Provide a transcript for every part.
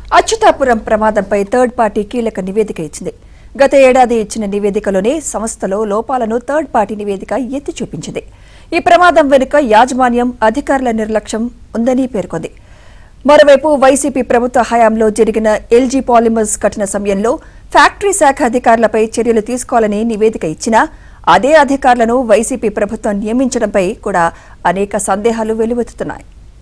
అచ్యుతాపురం ప్రమాదంపై third party కీలక నివేదిక ఇచ్చింది గత ఏడాది ఇచ్చిన నివేదికలోనే సంస్థలో లోపాలను థర్డ్ పార్టీ నివేదిక ఎత్తి చూపించింది ఈ ప్రమాదం వెనుక యాజమాన్యం అధికారుల నిర్లక్ష్యం ఉందని పేర్కొంది మరోవైపు వైసీపీ ప్రభుత్వ హయాంలో జరిగిన ఎల్జీ పాలిమర్స్ కఠిన సమయంలో ఫ్యాక్టరీ శాఖ అధికారులపై చర్యలు తీసుకోవాలని నివేదిక ఇచ్చినా అదే అధికారులను వైసీపీ ప్రభుత్వం నియమించడంపై కూడా అనేక సందేహాలు వెలువెత్తుతున్నాయి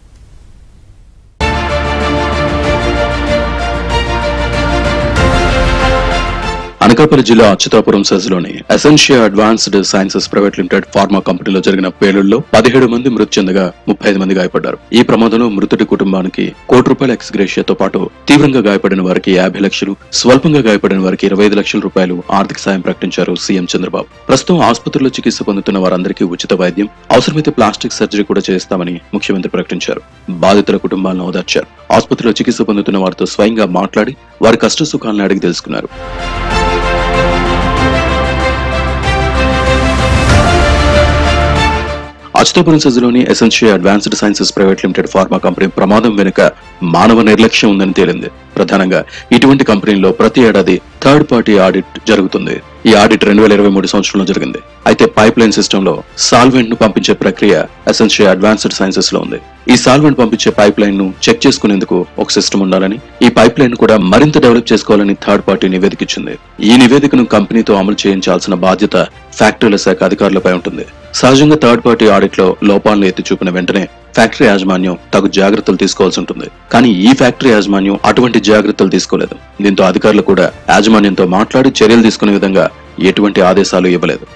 అనకాపల్లి జిల్లా అచ్యుతాపురం సెజ్లోని Essentia advanced sciences private limited pharma కంపెనీలో జరిగిన పేలుళ్లో పదిహేడు మంది మృతి చెందగా ముప్పై ఐదు మంది గాయపడ్డారు ఈ ప్రమాదంలో మృతుడి కుటుంబానికి కోటి రూపాయల ఎక్స్గ్రేషియాతో పాటు తీవ్రంగా గాయపడిన వారికి యాభై లక్షలు స్వల్పంగా గాయపడిన వారికి ఇరవై ఐదు లక్షల రూపాయలు ఆర్థిక సాయం ప్రకటించారు సీఎం చంద్రబాబు ప్రస్తుతం ఆసుపత్రిలో చికిత్స పొందుతున్న వారందరికీ ఉచిత వైద్యం అవసరమైతే ప్లాస్టిక్ సర్జరీ కూడా చేస్తామని ముఖ్యమంత్రి ప్రకటించారు బాధితుల కుటుంబాలను ఓదార్చారు ఆసుపత్రిలో చికిత్స పొందుతున్న వారితో స్వయంగా మాట్లాడి వారి కష్ట సుఖాలను అడిగి తెలుసుకున్నారు అచ్యుతాపురం సెజ్లోని Essentia advanced sciences private limited pharma company ప్రమాదం వెనుక మానవ నిర్లక్ష్యం ఉందని తేలింది ప్రధానంగా ఇటువంటి కంపెనీల్లో ప్రతి ఏడాది థర్డ్ పార్టీ ఆడిట్ జరుగుతుంది ఈ ఆడిట్ రెండు వేల ఇరవై మూడు సంవత్సరంలో జరిగింది అయితే పైప్ లైన్ సిస్టమ్ లో సాల్వెంట్ ను పంపించే ప్రక్రియ ఎసెన్షియా అడ్వాన్స్డ్ సైన్సెస్ లో ఉంది ఈ సాల్వెంట్ పంపించే పైప్ లైన్ ను చెక్ చేసుకునేందుకు ఒక సిస్టమ్ ఉండాలని ఈ పైప్ లైన్ కూడా మరింత డెవలప్ చేసుకోవాలని థర్డ్ పార్టీ నివేదిక ఇచ్చింది ఈ నివేదికను కంపెనీతో అమలు చేయించాల్సిన బాధ్యత ఫ్యాక్టరీల శాఖ అధికారులపై ఉంటుంది సహజంగా థర్డ్ పార్టీ ఆడిట్ లో లోపాలను ఎత్తి చూపిన వెంటనే ఫ్యాక్టరీ యాజమాన్యం తగు జాగ్రత్తలు తీసుకోవాల్సి ఉంటుంది కానీ ఈ ఫ్యాక్టరీ యాజమాన్యం అటువంటి జాగ్రత్తలు తీసుకోలేదు దీంతో అధికారులు కూడా యాజమాన్యంతో మాట్లాడి చర్యలు తీసుకునే విధంగా ఎటువంటి ఆదేశాలు ఇవ్వలేదు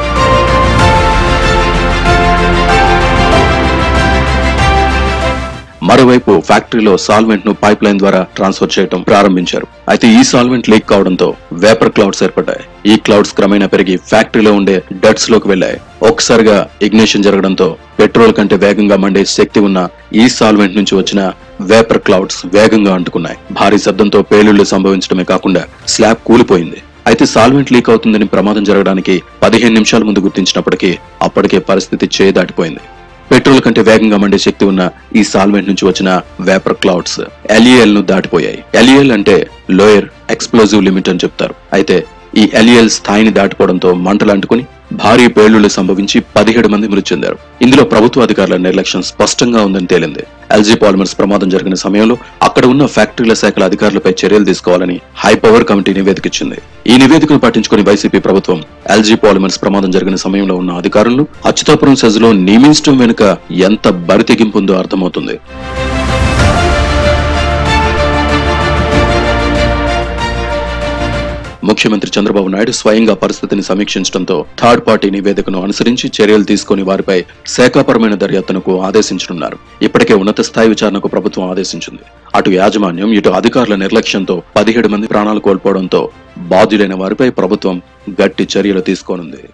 మరోవైపు ఫ్యాక్టరీలో సాల్వెంట్ ను పైప్ లైన్ ద్వారా ట్రాన్స్ఫర్ చేయడం ప్రారంభించారు అయితే ఈ సాల్వెంట్ లీక్ కావడంతో వేపర్ క్లౌడ్స్ ఏర్పడ్డాయి ఈ క్లౌడ్స్ క్రమేణా పెరిగి ఫ్యాక్టరీలో ఉండే డట్స్ లోకి వెళ్లాయి ఒక్కసారిగా ఇగ్నిషన్ జరగడంతో పెట్రోల్ కంటే వేగంగా మండే శక్తి ఉన్న ఈ సాల్వెంట్ నుంచి వచ్చిన వేపర్ క్లౌడ్స్ వేగంగా అంటుకున్నాయి భారీ శబ్దంతో పేలుళ్లు సంభవించడమే కాకుండా స్లాబ్ కూలిపోయింది అయితే సాల్వెంట్ లీక్ అవుతుందని ప్రమాదం జరగడానికి పదిహేను నిమిషాల ముందు గుర్తించినప్పటికీ అప్పటికే పరిస్థితి చేయి దాటిపోయింది పెట్రోల్ కంటే వేగంగా మండే శక్తి ఉన్న ఈ సాల్వెంట్ నుంచి వచ్చిన వేపర్ క్లౌడ్స్ ఎల్ఈఎల్ ను దాటిపోయాయి ఎల్ఈఎల్ అంటే లోయర్ ఎక్స్ప్లోజివ్ లిమిట్ అని చెప్తారు అయితే ఈ ఎల్ఈఎల్ స్థాయిని దాటిపోవడంతో మంటలు అంటుకుని భారీ పేలుళ్లు సంభవించి పదిహేడు మంది మృతి చెందారు ఇందులో ప్రభుత్వ అధికారుల నిర్లక్ష్యం స్పష్టంగా ఉందని తేలింది ఎల్జీ పాలిమర్స్ ప్రమాదం జరిగిన సమయంలో అక్కడ ఉన్న ఫ్యాక్టరీల శాఖల అధికారులపై చర్యలు తీసుకోవాలని హై పవర్ కమిటీ నివేదిక ఇచ్చింది ఈ నివేదికను పట్టించుకుని వైసీపీ ప్రభుత్వం ఎల్జీ పాలిమర్స్ ప్రమాదం జరిగిన సమయంలో ఉన్న అధికారులను అచ్యుతాపురం సెజ్లో నియమించడం వెనుక ఎంత బరితెగింపు ఉందో అర్థమవుతుంది ముఖ్యమంత్రి చంద్రబాబు నాయుడు స్వయంగా పరిస్థితిని సమీక్షించడంతో థర్డ్ పార్టీ నివేదికను అనుసరించి చర్యలు తీసుకుని వారిపై శాఖాపరమైన దర్యాప్తునకు ఆదేశించనున్నారు ఇప్పటికే ఉన్నత స్థాయి విచారణకు ప్రభుత్వం ఆదేశించింది అటు యాజమాన్యం ఇటు అధికారుల నిర్లక్ష్యంతో పదిహేడు మంది ప్రాణాలు కోల్పోవడంతో బాధ్యులైన వారిపై ప్రభుత్వం గట్టి చర్యలు తీసుకోనుంది